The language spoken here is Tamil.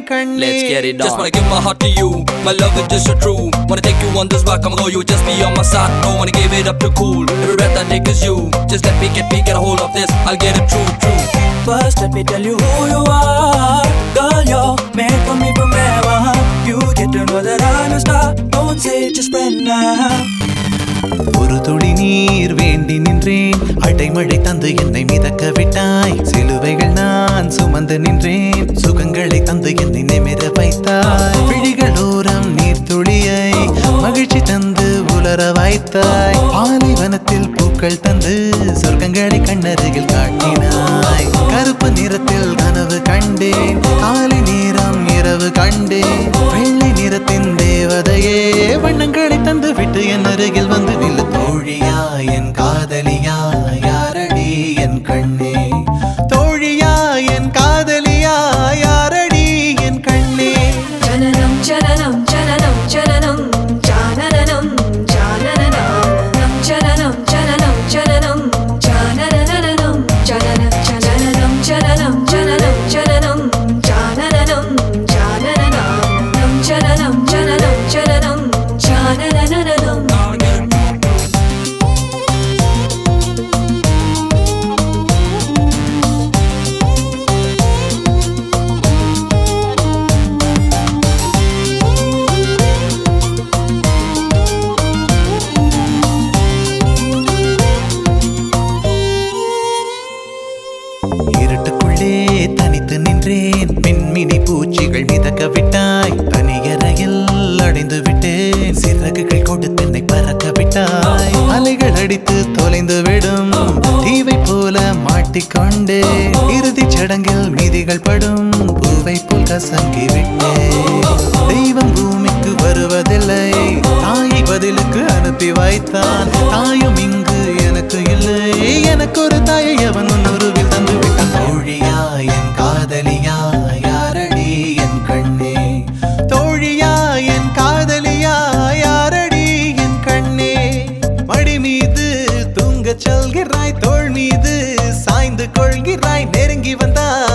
கண்ணே Let's get it Just on. wanna give my heart to you. My love is just so true. Wanna take you on this rock, I'ma go. You just be on my side. No wanna give it up too cool. Every breath I take is you. Just let me get me get a hold of this. I'll get it true, true. First, let me tell you who you are. Girl, you're made for me forever. You get to know that I'm a star. Don't say it, just spread now. ஒரு துளி நீர் வேண்டி நின்றேன் அடைமழை தந்து என்னை மிதக்க விட்டாய் சிலுவைகள் நான் சுமந்து நின்றேன் சுகங்களை தந்து என்னை நிமிர வைத்தாய் விழிகளோரம் நீர் துளியை மகிழ்ச்சி தந்து உலர வைத்தாய் பாலைவனத்தில் பூக்கள் தந்து சொர்க்கங்களை கண்ணருகில் காட்டினாய் கருப்பு நிறத்தில் கனவு கண்டேன் காலை நேரம் இரவு கண்டேன் வெள்ளை நிறத்தின் தேவதையே வண்ணங்களை தந்து விட்டு என் அருகில் வந்து நில்லு தோழியா என் காதலியா யாரடி என் கண்ணே தோழியா என் காதலியா யாரடி என் கண்ணே ஜனனம் ஜனனம் ஜனனம் ஜனனம் ஜானனம் ஜானனம் ஜனனம் ஜனனம் ஜனனம் ஜானனம் ஜனன ஜனனம் ஜனனம் ஜனனம் ஜனனம் ஜானனம் ஜானனம் ஜனனம் ஜனனம் ஜனனம் ஜானனம் இருட்டுக்குள்ளே தனித்து நின்றேன் மின்மினி பூச்சிகள் மிதக்க விட்டாய் தனியறையில் அடைந்து விட்டேன் சிறகுகள் கொடு தென்னை பறக்க விட்டாய் அலைகள் அடித்து தொலைந்து விடும் தீவை போல மாட்டிக்கொண்டே இறுதிச் சடங்கில் மீதிகள் படும் பூவை போல் கசங்கி விட்டேன் தெய்வம் பூமிக்கு வருவதில்லை தாயை பதிலுக்கு அனுப்பி வைத்தான் தாயும் இங்கு எனக்கு இல்லை எனக்கு ஒரு தாயை அவன் உன்னுருவில் தந்து விட்டான் தோழியா என் காதலியா யாரடி என் கண்ணே தோழியா என் காதலியா யாரடி என் கண்ணே மடி மீது தூங்கச் சொல்கிறாய் தோள் மீது சாய்ந்து கொள்கிறாய் நெருங்கி வந்தாய்